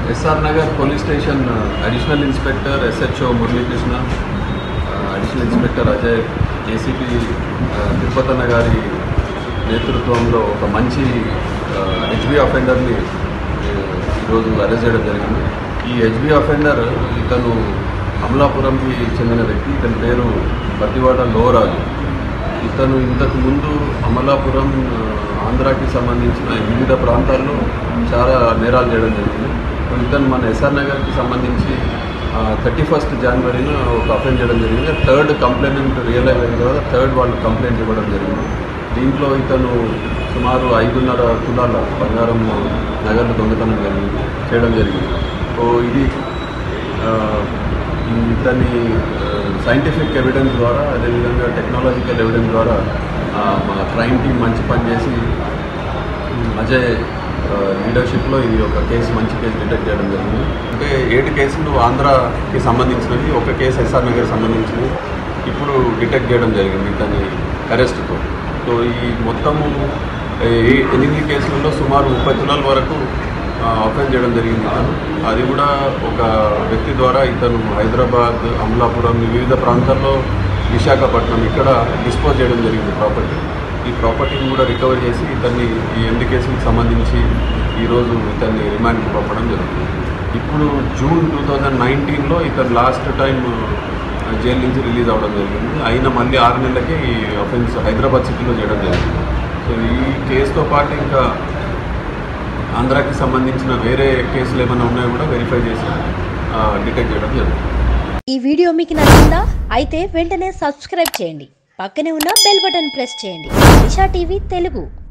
SR Nagar police station additional inspector SHO Muralikrishna additional inspector Ajay ACP Tirupatanna గారి నేతృత్వంలో ఒక మంచి హెచ్బి అఫెండర్ని ఈరోజు అరెస్ట్ చేయడం జరిగింది ఈ హెచ్బి అఫెండర్ ఇతను అమలాపురంకి చెందిన వ్యక్తి ఇతని పేరు పత్తివాడ లోరాజు ఇతను ఇంతకు ముందు అమలాపురం ఆ, ఆంధ్రాకి సంబంధించిన వివిధ ప్రాంతాల్లో చాలా నేరాలు చేయడం జరిగింది ఇతను మన ఎస్ఆర్ నగర్కి సంబంధించి థర్టీ ఫస్ట్ జనవరిన ఒక అఫెండ్ చేయడం జరిగింది థర్డ్ కంప్లైంట్ రియలైజ్ అయిన తర్వాత థర్డ్ వాళ్ళు కంప్లైంట్ ఇవ్వడం జరిగింది దీంట్లో ఇతను సుమారు ఐదున్నర తులాల బంగారం నగర్లు దొంగతనం జరిగింది చేయడం జరిగింది సో ఇది ఆ, ఇతని సైంటిఫిక్ ఎవిడెన్స్ ద్వారా అదేవిధంగా టెక్నాలజికల్ ఎవిడెన్స్ ద్వారా ఆ, మా క్రైమ్ టీం మంచి పని చేసి ఉమ్, అజయ్ లీడర్షిప్లో ఇది ఒక కేసు మంచి కేసు డిటెక్ట్ చేయడం జరిగింది అంటే ఏడు కేసులు ఆంధ్రాకి సంబంధించినవి ఒక కేసు ఎస్ఆర్ నగర్ సంబంధించినవి ఇప్పుడు డిటెక్ట్ చేయడం జరిగింది ఇతని అరెస్ట్తో సో ఈ మొత్తము ఏ- ఎనిమిది కేసులలో సుమారు ముప్పై తులాల వరకు అఫెన్స్ చేయడం జరిగింది ఇతను అది కూడా ఒక వ్యక్తి ద్వారా ఇతను హైదరాబాద్ అమలాపురం వివిధ ప్రాంతాల్లో విశాఖపట్నం ఇక్కడ డిస్పోజ్ చేయడం జరిగింది ప్రాపర్టీ ఈ ప్రాపర్టీని కూడా రికవర్ చేసి ఇతన్ని ఈ ఎనిమిది కేసులకు సంబంధించి ఈరోజు ఇతన్ని రిమాండ్కి పంపడం జరుగుతుంది ఇప్పుడు జూన్ టూ థౌజండ్ నైన్టీన్లో ఇతను లాస్ట్ టైం జైలు నుంచి రిలీజ్ అవ్వడం జరిగింది అయినా మళ్ళీ ఆరు నెలలకే ఈ అఫెన్స్ హైదరాబాద్ సిటీలో చేయడం జరిగింది సో ఈ కేసుతో పాటు ఇంకా ఆంధ్రాకి సంబంధించిన వేరే కేసులు ఏమైనా ఉన్నాయో కూడా వెరిఫై చేసి డిటెక్ట్ చేయడం జరుగుతుంది ఈ వీడియో మీకు నచ్చిందా అయితే వెంటనే సబ్స్క్రైబ్ చేయండి పక్కనే ఉన్న బెల్ బటన్ ప్రెస్ చేయండి దిశా టీవీ తెలుగు